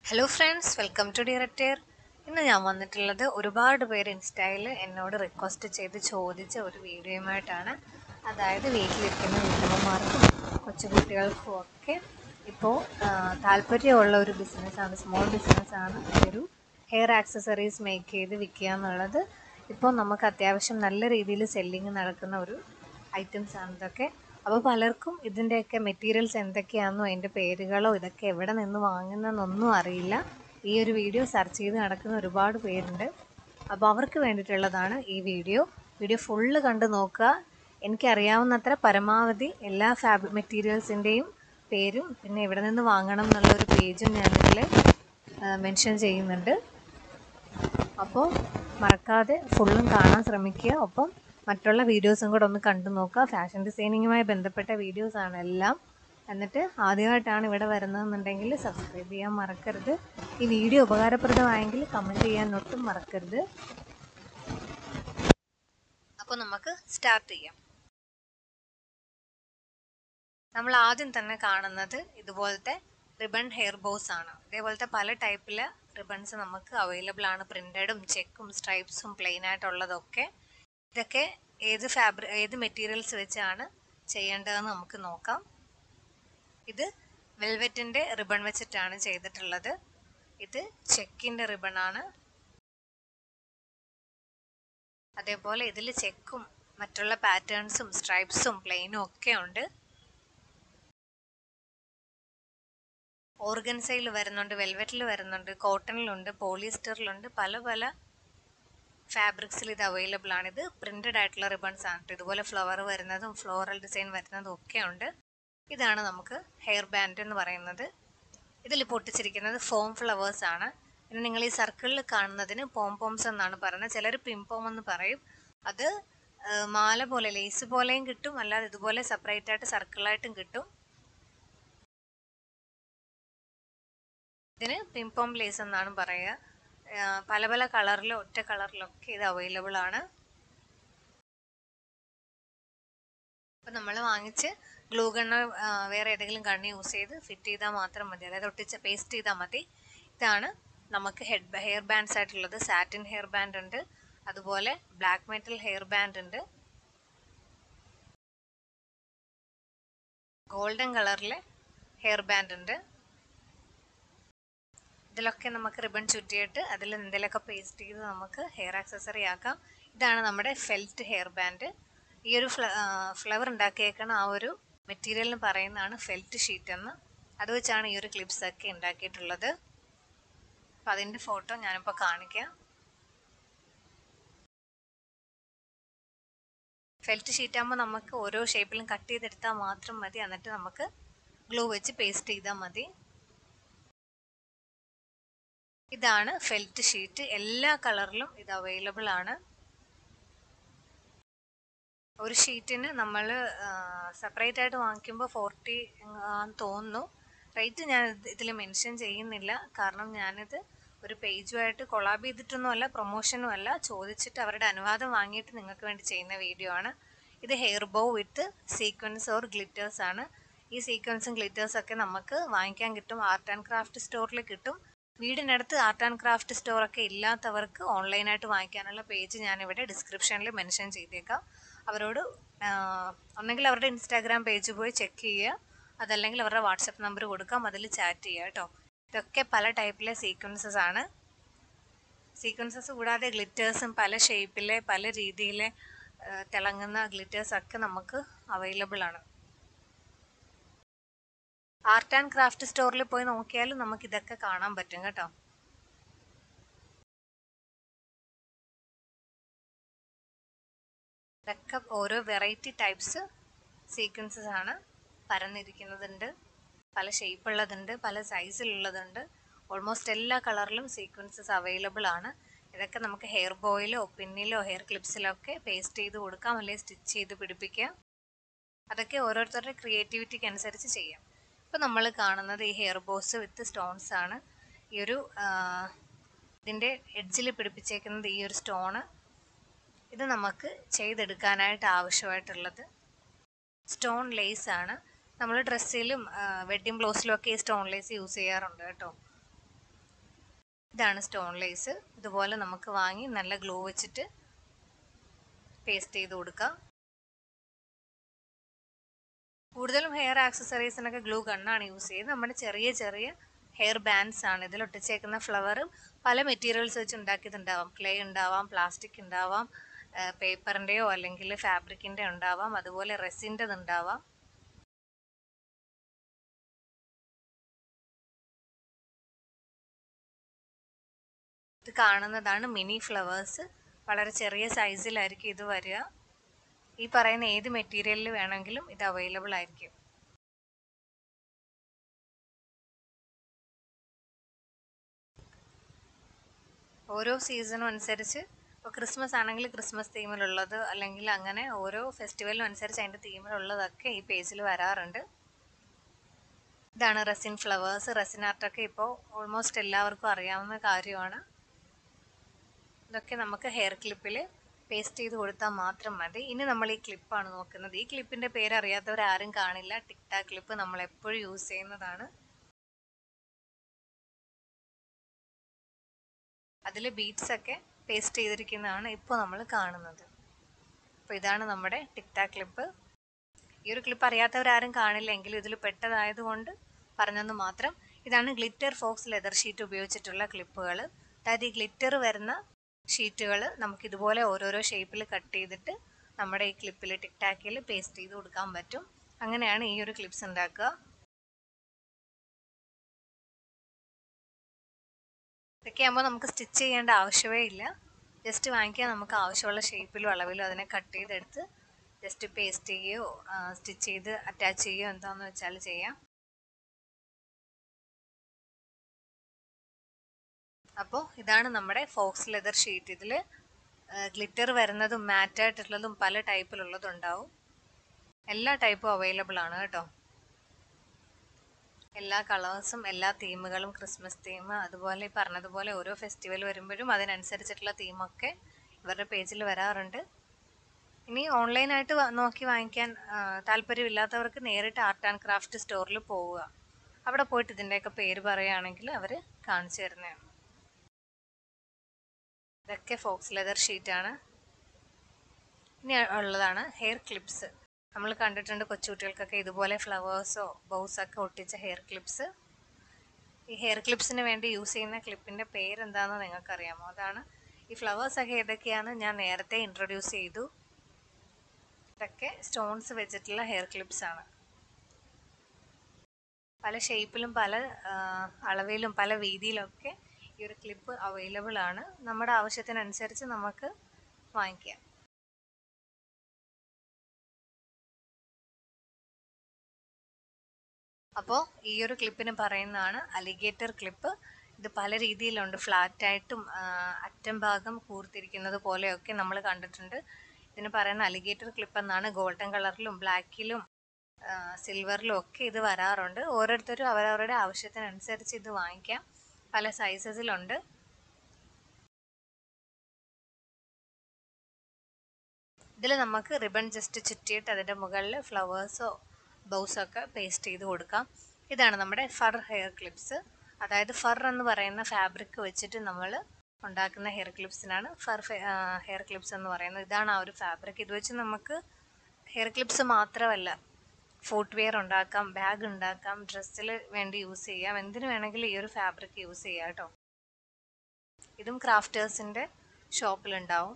hello friends welcome to director ഇന്ന് ഞാൻ വന്നിട്ടുള്ളത് ഒരുപാട് പേര് ഇൻസ്റ്റയിൽ എന്നോട് റിക്വസ്റ്റ് ചെയ്ത് ചോദിച്ച ഒരു വീഡിയോയുമായിട്ടാണ് അതായത് വീട്ടിലിരിക്കുന്ന വീട്ടമ്മമാർക്കും കൊച്ചുകുട്ടികൾക്കും ഒക്കെ ഇപ്പോൾ താല്പര്യമുള്ള ഒരു ബിസിനസ്സാണ് സ്മോൾ ബിസിനസ്സാണ് ഒരു ഹെയർ ആക്സസറീസ് മേക്ക് ചെയ്ത് വിൽക്കുക എന്നുള്ളത് ഇപ്പോൾ നമുക്ക് അത്യാവശ്യം നല്ല രീതിയിൽ സെല്ലിങ് നടക്കുന്ന ഒരു ഐറ്റംസ് ആണ് ഇതൊക്കെ അപ്പോൾ പലർക്കും ഇതിൻ്റെയൊക്കെ മെറ്റീരിയൽസ് എന്തൊക്കെയാണെന്നോ അതിൻ്റെ പേരുകളോ ഇതൊക്കെ എവിടെ നിന്ന് വാങ്ങുന്നതെന്നൊന്നും അറിയില്ല ഈ ഒരു വീഡിയോ സെർച്ച് ചെയ്ത് നടക്കുന്ന ഒരുപാട് പേരുണ്ട് അപ്പോൾ അവർക്ക് വേണ്ടിയിട്ടുള്ളതാണ് ഈ വീഡിയോ വീഡിയോ ഫുള്ള് കണ്ട് നോക്കുക എനിക്കറിയാവുന്നത്ര പരമാവധി എല്ലാ ഫാബ്രിക് മെറ്റീരിയൽസിൻ്റെയും പേരും പിന്നെ എവിടെ നിന്ന് വാങ്ങണം എന്നുള്ള ഒരു പേജും ഞാനിതിൽ മെൻഷൻ ചെയ്യുന്നുണ്ട് അപ്പോൾ മറക്കാതെ ഫുള്ളും കാണാൻ ശ്രമിക്കുക ഒപ്പം മറ്റുള്ള വീഡിയോസും കൂടെ ഒന്ന് കണ്ടു നോക്കുക ഫാഷൻ ഡിസൈനിങ്ങുമായി ബന്ധപ്പെട്ട വീഡിയോസാണ് എല്ലാം എന്നിട്ട് ആദ്യമായിട്ടാണ് ഇവിടെ വരുന്നതെന്നുണ്ടെങ്കിൽ സബ്സ്ക്രൈബ് ചെയ്യാൻ മറക്കരുത് ഈ വീഡിയോ ഉപകാരപ്രദമായെങ്കിൽ കമൻറ്റ് ചെയ്യാൻ ഒട്ടും മറക്കരുത് അപ്പോൾ നമുക്ക് സ്റ്റാർട്ട് ചെയ്യാം നമ്മൾ ആദ്യം തന്നെ കാണുന്നത് ഇതുപോലത്തെ റിബൺ ഹെയർ ബോസ് ആണ് ഇതേപോലത്തെ പല ടൈപ്പിലെ റിബൺസ് നമുക്ക് അവൈലബിൾ ആണ് പ്രിന്റഡും ചെക്കും സ്ട്രൈപ്സും പ്ലെയിൻ ആയിട്ടുള്ളതൊക്കെ ഇതൊക്കെ ഏത് ഫാബ്രിക് ഏത് മെറ്റീരിയൽസ് വെച്ചാണ് ചെയ്യേണ്ടതെന്ന് നമുക്ക് നോക്കാം ഇത് വെൽവെറ്റിൻ്റെ റിബൺ വെച്ചിട്ടാണ് ചെയ്തിട്ടുള്ളത് ഇത് ചെക്കിൻ്റെ റിബൺ ആണ് അതേപോലെ ഇതിൽ ചെക്കും മറ്റുള്ള പാറ്റേൺസും സ്ട്രൈപ്സും പ്ലെയിനും ഒക്കെ ഉണ്ട് ഓർഗൻസയിൽ വരുന്നുണ്ട് വെൽവെറ്റിൽ വരുന്നുണ്ട് കോട്ടണിലുണ്ട് പോളിസ്റ്ററിലുണ്ട് പല പല ഫാബ്രിക്സിൽ ഇത് അവൈലബിൾ ആണ് ഇത് പ്രിന്റഡ് ആയിട്ടുള്ള റിബൺസ് ആണ് ഇതുപോലെ ഫ്ലവർ വരുന്നതും ഫ്ലോറൽ ഡിസൈൻ വരുന്നതും ഒക്കെ ഉണ്ട് ഇതാണ് നമുക്ക് ഹെയർ ബാൻഡ് എന്ന് പറയുന്നത് ഇതിൽ പൊട്ടിച്ചിരിക്കുന്നത് ഫോം ഫ്ലവേഴ്സ് ആണ് പിന്നെ നിങ്ങൾ ഈ സർക്കിളിൽ കാണുന്നതിന് പോം പോംസ് എന്നാണ് പറയുന്നത് ചിലർ പിംപോം എന്ന് പറയും അത് മാല പോലെ ലേസ് പോലെയും കിട്ടും അല്ലാതെ ഇതുപോലെ സെപ്പറേറ്റ് ആയിട്ട് സർക്കിളായിട്ടും കിട്ടും ഇതിന് പിംപോം ലേസ് എന്നാണ് പറയുക പല പല കളറിലും ഒറ്റ കളറിലൊക്കെ ഇത് അവൈലബിൾ ആണ് അപ്പം നമ്മൾ വാങ്ങിച്ച് ഗ്ലൂ ഗണ്ണ് വേറെ ഏതെങ്കിലും ഗണ്ണ് യൂസ് ചെയ്ത് ഫിറ്റ് ചെയ്താൽ മാത്രം മതി അതായത് ഒട്ടിച്ച് പേസ്റ്റ് ചെയ്താൽ മതി ഇതാണ് നമുക്ക് ഹെഡ് ഹെയർ ബാൻഡ്സ് ആയിട്ടുള്ളത് സാറ്റിൻ ഹെയർ ബാൻഡ് ഉണ്ട് അതുപോലെ ബ്ലാക്ക് മെറ്റൽ ഹെയർ ബാൻഡ് ഉണ്ട് ഗോൾഡൻ കളറിലെ ഹെയർ ബാൻഡ് ഉണ്ട് ഇതിലൊക്കെ നമുക്ക് റിബൺ ചുറ്റിയിട്ട് അതിൽ എന്തെങ്കിലുമൊക്കെ പേസ്റ്റ് ചെയ്ത് നമുക്ക് ഹെയർ ആക്സസറി ആക്കാം ഇതാണ് നമ്മുടെ ഫെൽറ്റ് ഹെയർ ബാൻഡ് ഈ ഒരു ഫ്ലവർ ഉണ്ടാക്കിയേക്കണ ആ ഒരു മെറ്റീരിയലിന് പറയുന്നതാണ് ഫെൽറ്റ് ഷീറ്റ് എന്ന് അത് വെച്ചാണ് ഈ ഒരു ക്ലിപ്സ് ഒക്കെ ഉണ്ടാക്കിയിട്ടുള്ളത് അപ്പം അതിൻ്റെ ഫോട്ടോ ഞാനിപ്പോൾ കാണിക്കാം ഫെൽറ്റ് ഷീറ്റ് ആകുമ്പോൾ നമുക്ക് ഓരോ ഷേപ്പിലും കട്ട് ചെയ്തെടുത്താൽ മാത്രം മതി എന്നിട്ട് നമുക്ക് ഗ്ലൂ വെച്ച് പേസ്റ്റ് ചെയ്താൽ മതി ഇതാണ് ഫെൽറ്റ് ഷീറ്റ് എല്ലാ കളറിലും ഇത് അവൈലബിൾ ആണ് ഒരു ഷീറ്റിന് നമ്മൾ സെപ്പറേറ്റ് ആയിട്ട് വാങ്ങിക്കുമ്പോൾ ഫോർട്ടി തോന്നുന്നു റേറ്റ് ഞാൻ ഇതിൽ മെൻഷൻ ചെയ്യുന്നില്ല കാരണം ഞാനിത് ഒരു പേജുമായിട്ട് കൊളാബ് ചെയ്തിട്ടൊന്നും അല്ല പ്രൊമോഷനും അല്ല ചോദിച്ചിട്ട് അവരുടെ അനുവാദം വാങ്ങിയിട്ട് നിങ്ങൾക്ക് വേണ്ടി ചെയ്യുന്ന വീഡിയോ ആണ് ഇത് hair bow with sequence or glitters ആണ് ഈ സീക്വൻസും ഗ്ലിറ്റേഴ്സൊക്കെ നമുക്ക് വാങ്ങിക്കാൻ കിട്ടും ആർട്ട് ആൻഡ് ക്രാഫ്റ്റ് സ്റ്റോറിൽ കിട്ടും വീടിനടുത്ത് ആർട്ട് ആൻഡ് ക്രാഫ്റ്റ് സ്റ്റോറൊക്കെ ഇല്ലാത്തവർക്ക് ഓൺലൈനായിട്ട് വാങ്ങിക്കാനുള്ള പേജ് ഞാനിവിടെ ഡിസ്ക്രിപ്ഷനിൽ മെൻഷൻ ചെയ്തേക്കാം അവരോട് ഒന്നെങ്കിൽ അവരുടെ ഇൻസ്റ്റാഗ്രാം പേജ് പോയി ചെക്ക് ചെയ്യുക അതല്ലെങ്കിൽ അവരുടെ വാട്സപ്പ് നമ്പർ കൊടുക്കാം അതിൽ ചാറ്റ് ചെയ്യുക കേട്ടോ ഇതൊക്കെ പല ടൈപ്പിലെ സീക്വൻസസ് ആണ് സീക്വൻസസ് കൂടാതെ ഗ്ലിറ്റേഴ്സും പല ഷേപ്പിലെ പല രീതിയിലെ തിളങ്ങുന്ന ഗ്ലിറ്റേഴ്സൊക്കെ നമുക്ക് അവൈലബിൾ ആണ് ആർട്ട് ആൻഡ് ക്രാഫ്റ്റ് സ്റ്റോറിൽ പോയി നോക്കിയാലും നമുക്ക് ഇതൊക്കെ കാണാൻ പറ്റും കേട്ടോ ഇതൊക്കെ ഓരോ വെറൈറ്റി ടൈപ്സ് സീക്വൻസസ് ആണ് പരന്നിരിക്കുന്നതുണ്ട് പല ഷേപ്പ് ഉള്ളതുണ്ട് പല സൈസിലുള്ളതുണ്ട് ഓൾമോസ്റ്റ് എല്ലാ കളറിലും സീക്വൻസസ് അവൈലബിൾ ആണ് ഇതൊക്കെ നമുക്ക് ഹെയർ ബോയിലോ പിന്നിലോ ഹെയർ ക്ലിപ്സിലോ ഒക്കെ പേസ്റ്റ് ചെയ്ത് കൊടുക്കാം അല്ലെങ്കിൽ സ്റ്റിച്ച് ചെയ്ത് പിടിപ്പിക്കാം അതൊക്കെ ഓരോരുത്തരുടെ ക്രിയേറ്റിവിറ്റിക്ക് അനുസരിച്ച് ചെയ്യാം ഇപ്പോൾ നമ്മൾ കാണുന്നത് ഈ ഹെയർ ബോസ് വിത്ത് സ്റ്റോൺസ് ആണ് ഈ ഒരു ഇതിൻ്റെ എഡ്ജിൽ പിടിപ്പിച്ചേക്കുന്നത് ഈ ഒരു സ്റ്റോണ് ഇത് നമുക്ക് ചെയ്തെടുക്കാനായിട്ട് ആവശ്യമായിട്ടുള്ളത് സ്റ്റോൺ ലേസ് ആണ് നമ്മൾ ഡ്രസ്സിലും വെഡ്ഡിങ് ബ്ലൗസിലും ഒക്കെ ഈ സ്റ്റോൺ ലേസ് യൂസ് ചെയ്യാറുണ്ട് കേട്ടോ ഇതാണ് സ്റ്റോൺ ലേസ് ഇതുപോലെ നമുക്ക് വാങ്ങി നല്ല ഗ്ലൂ വെച്ചിട്ട് പേസ്റ്റ് ചെയ്ത് കൊടുക്കാം കൂടുതലും ഹെയർ ആക്സസറീസിനൊക്കെ ഗ്ലൂ ഗണ്ണാണ് യൂസ് ചെയ്യുന്നത് നമ്മുടെ ചെറിയ ചെറിയ ഹെയർ ബാൻഡ്സ് ആണ് ഇതിൽ ഒട്ടിച്ചേക്കുന്ന ഫ്ലവർ പല മെറ്റീരിയൽസ് വെച്ച് ഉണ്ടാക്കിയതുണ്ടാവാം ക്ലേ ഉണ്ടാവാം പ്ലാസ്റ്റിക് ഉണ്ടാവാം പേപ്പറിൻ്റെയോ അല്ലെങ്കിൽ ഫാബ്രിക്കിൻ്റെ ഉണ്ടാവാം അതുപോലെ റെസിൻ്റെത് ഉണ്ടാവാം ഇത് കാണുന്നതാണ് മിനി ഫ്ലവേഴ്സ് വളരെ ചെറിയ സൈസിലായിരിക്കും ഇത് വരിക ഈ പറയുന്ന ഏത് മെറ്റീരിയലിൽ വേണമെങ്കിലും ഇത് അവൈലബിൾ ആയിരിക്കും ഓരോ സീസണും അനുസരിച്ച് ഇപ്പോൾ ക്രിസ്മസ് ആണെങ്കിൽ ക്രിസ്മസ് തീമിലുള്ളത് അല്ലെങ്കിൽ അങ്ങനെ ഓരോ ഫെസ്റ്റിവലിനും അനുസരിച്ച് അതിൻ്റെ തീമിലുള്ളതൊക്കെ ഈ പേജിൽ വരാറുണ്ട് ഇതാണ് റെസിൻ ഫ്ലവേഴ്സ് റെസിൻ ആർട്ടൊക്കെ ഇപ്പോൾ ഓൾമോസ്റ്റ് എല്ലാവർക്കും അറിയാവുന്ന കാര്യമാണ് ഇതൊക്കെ നമുക്ക് ഹെയർ ക്ലിപ്പിൽ പേസ്റ്റ് ചെയ്ത് കൊടുത്താൽ മാത്രം മതി ഇനി നമ്മൾ ഈ ക്ലിപ്പാണ് നോക്കുന്നത് ഈ ക്ലിപ്പിൻ്റെ പേര് അറിയാത്തവരാരും കാണില്ല ടിക്ടാ ക്ലിപ്പ് നമ്മൾ എപ്പോഴും യൂസ് ചെയ്യുന്നതാണ് അതിൽ ബീഡ്സ് ഒക്കെ പേസ്റ്റ് ചെയ്തിരിക്കുന്നതാണ് ഇപ്പോൾ നമ്മൾ കാണുന്നത് അപ്പോൾ ഇതാണ് നമ്മുടെ ടിക്ടാ ക്ലിപ്പ് ഈ ഒരു ക്ലിപ്പ് അറിയാത്തവരാരും കാണില്ലെങ്കിൽ ഇതിൽ പെട്ടതായതുകൊണ്ട് പറഞ്ഞെന്ന് മാത്രം ഇതാണ് ഗ്ലിറ്റർ ഫോക്സ് ലെതർ ഷീറ്റ് ഉപയോഗിച്ചിട്ടുള്ള ക്ലിപ്പുകൾ അതായത് ഈ ഗ്ലിറ്റർ വരുന്ന ഷീറ്റുകൾ നമുക്ക് ഇതുപോലെ ഓരോരോ ഷേപ്പിൽ കട്ട് ചെയ്തിട്ട് നമ്മുടെ ഈ ക്ലിപ്പിൽ ടിക്ടാക്കിൽ പേസ്റ്റ് ചെയ്ത് കൊടുക്കാൻ പറ്റും അങ്ങനെയാണ് ഈ ഒരു ക്ലിപ്സ് ഉണ്ടാക്കുക ഇതൊക്കെ ആകുമ്പോൾ നമുക്ക് സ്റ്റിച്ച് ചെയ്യേണ്ട ആവശ്യമേ ഇല്ല ജസ്റ്റ് വാങ്ങിക്കാൻ നമുക്ക് ആവശ്യമുള്ള ഷേപ്പിലും അളവിലും അതിനെ കട്ട് ചെയ്തെടുത്ത് ജസ്റ്റ് പേസ്റ്റ് ചെയ്യുകയോ സ്റ്റിച്ച് ചെയ്ത് അറ്റാച്ച് ചെയ്യുകയോ എന്താണെന്ന് വെച്ചാൽ ചെയ്യാം അപ്പോൾ ഇതാണ് നമ്മുടെ ഫോക്സ് ലെതർ ഷീറ്റ് ഇതിൽ ഗ്ലിറ്റർ വരുന്നതും മാറ്റായിട്ടുള്ളതും പല ടൈപ്പിലുള്ളതും ഉണ്ടാവും എല്ലാ ടൈപ്പും അവൈലബിൾ ആണ് കേട്ടോ എല്ലാ കളേഴ്സും എല്ലാ തീമുകളും ക്രിസ്മസ് തീം അതുപോലെ ഈ പറഞ്ഞതുപോലെ ഓരോ ഫെസ്റ്റിവൽ വരുമ്പോഴും അതിനനുസരിച്ചിട്ടുള്ള തീമൊക്കെ ഇവരുടെ പേജിൽ വരാറുണ്ട് ഇനി ഓൺലൈനായിട്ട് നോക്കി വാങ്ങിക്കാൻ താല്പര്യമില്ലാത്തവർക്ക് നേരിട്ട് ആർട്ട് ആൻഡ് ക്രാഫ്റ്റ് സ്റ്റോറിൽ പോവുക അവിടെ പോയിട്ട് ഇതിൻ്റെയൊക്കെ പേര് പറയുകയാണെങ്കിൽ അവർ കാണിച്ചു തരുന്നതാണ് ഇതൊക്കെ ഫോക്സ് ലെതർ ഷീറ്റാണ് ഇനി ഉള്ളതാണ് ഹെയർ ക്ലിപ്സ് നമ്മൾ കണ്ടിട്ടുണ്ട് കൊച്ചുകുട്ടികൾക്കൊക്കെ ഇതുപോലെ ഫ്ലവേഴ്സോ ബൗസൊക്കെ ഒട്ടിച്ച ഹെയർ ക്ലിപ്സ് ഈ ഹെയർ ക്ലിപ്സിന് വേണ്ടി യൂസ് ചെയ്യുന്ന ക്ലിപ്പിൻ്റെ പേരെന്താണെന്ന് നിങ്ങൾക്കറിയാമോ അതാണ് ഈ ഫ്ലവേഴ്സൊക്കെ ഏതൊക്കെയാണ് ഞാൻ നേരത്തെ ഇൻട്രൊഡ്യൂസ് ചെയ്തു ഇതൊക്കെ സ്റ്റോൺസ് വെച്ചിട്ടുള്ള ഹെയർ ക്ലിപ്സ് ആണ് പല ഷേപ്പിലും പല അളവിലും പല വീതിയിലൊക്കെ ഈ ഒരു ക്ലിപ്പ് അവൈലബിൾ ആണ് നമ്മുടെ ആവശ്യത്തിനനുസരിച്ച് നമുക്ക് വാങ്ങിക്കാം അപ്പോൾ ഈ ഒരു ക്ലിപ്പിന് പറയുന്നതാണ് അലിഗേറ്റർ ക്ലിപ്പ് ഇത് പല രീതിയിലുണ്ട് ഫ്ലാറ്റായിട്ടും അറ്റം ഭാഗം കൂർത്തിരിക്കുന്നത് പോലെയൊക്കെ നമ്മൾ കണ്ടിട്ടുണ്ട് ഇതിന് പറയുന്ന അലിഗേറ്റർ ക്ലിപ്പ് എന്നാണ് ഗോൾഡൻ കളറിലും ബ്ലാക്കിലും സിൽവറിലും ഒക്കെ ഇത് വരാറുണ്ട് ഓരോരുത്തരും അവരവരുടെ ആവശ്യത്തിനനുസരിച്ച് ഇത് വാങ്ങിക്കാം പല സൈസസിലുണ്ട് ഇതിൽ നമുക്ക് റിബൺ ജസ്റ്റ് ചുറ്റിയിട്ട് അതിൻ്റെ മുകളിൽ ഫ്ലവേഴ്സോ ബൗസൊക്കെ പേസ്റ്റ് ചെയ്ത് കൊടുക്കാം ഇതാണ് നമ്മുടെ ഫർ ഹെയർ ക്ലിപ്സ് അതായത് ഫർ എന്ന് പറയുന്ന ഫാബ്രിക് വെച്ചിട്ട് നമ്മൾ ഉണ്ടാക്കുന്ന ഹെയർ ക്ലിപ്സിനാണ് ഫർ ഹെയർ ക്ലിപ്സ് എന്ന് പറയുന്നത് ഇതാണ് ആ ഒരു ഫാബ്രിക് ഇത് വെച്ച് നമുക്ക് ഹെയർ ക്ലിപ്സ് മാത്രമല്ല ഫുഡ് വെയർ ഉണ്ടാക്കാം ബാഗ് ഉണ്ടാക്കാം ഡ്രസ്സിൽ വേണ്ടി യൂസ് ചെയ്യാം എന്തിനു വേണമെങ്കിലും ഈ ഒരു ഫാബ്രിക് യൂസ് ചെയ്യാം കേട്ടോ ഇതും ക്രാഫ്റ്റേഴ്സിൻ്റെ ഷോപ്പിലുണ്ടാവും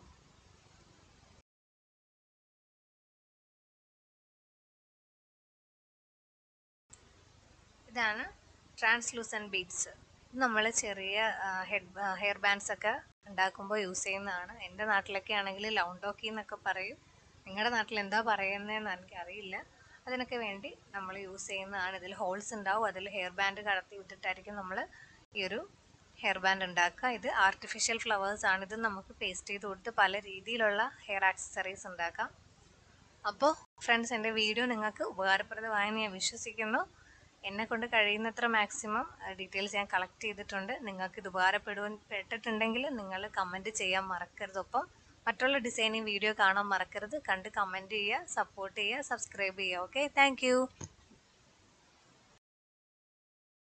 ഇതാണ് ട്രാൻസ്ലൂസൻ ബീഡ്സ് ഇത് നമ്മൾ ചെറിയ ഹെഡ് ഹെയർ ബാൻഡ്സ് ഒക്കെ ഉണ്ടാക്കുമ്പോൾ യൂസ് ചെയ്യുന്നതാണ് എൻ്റെ നാട്ടിലൊക്കെ ആണെങ്കിൽ ലൗണ്ടോക്കി എന്നൊക്കെ പറയും നിങ്ങളുടെ നാട്ടിൽ എന്താ പറയുന്നതെന്ന് എനിക്കറിയില്ല അതിനൊക്കെ വേണ്ടി നമ്മൾ യൂസ് ചെയ്യുന്നതാണ് ഇതിൽ ഹോൾസ് ഉണ്ടാവും അതിൽ ഹെയർ ബാൻഡ് കടത്തി വിട്ടിട്ടായിരിക്കും നമ്മൾ ഈ ഒരു ഹെയർ ബാൻഡ് ഉണ്ടാക്കുക ഇത് ആർട്ടിഫിഷ്യൽ ഫ്ലവേഴ്സ് ആണ് ഇത് നമുക്ക് പേസ്റ്റ് ചെയ്ത് കൊടുത്ത് പല രീതിയിലുള്ള ഹെയർ ആക്സസറീസ് ഉണ്ടാക്കാം അപ്പോൾ ഫ്രണ്ട്സ് എൻ്റെ വീഡിയോ നിങ്ങൾക്ക് ഉപകാരപ്രദമായെന്ന് ഞാൻ വിശ്വസിക്കുന്നു എന്നെ കൊണ്ട് കഴിയുന്നത്ര മാക്സിമം ഡീറ്റെയിൽസ് ഞാൻ കളക്ട് ചെയ്തിട്ടുണ്ട് നിങ്ങൾക്ക് ഇത് ഉപകാരപ്പെടുവാൻ പെട്ടിട്ടുണ്ടെങ്കിൽ നിങ്ങൾ കമൻറ്റ് ചെയ്യാൻ മറക്കരുത് ഒപ്പം മറ്റുള്ള ഡിസൈനിങ് വീഡിയോ കാണാൻ മറക്കരുത് കണ്ട് കമൻറ്റ് ചെയ്യുക സപ്പോർട്ട് ചെയ്യുക സബ്സ്ക്രൈബ് ചെയ്യുക ഓക്കെ താങ്ക്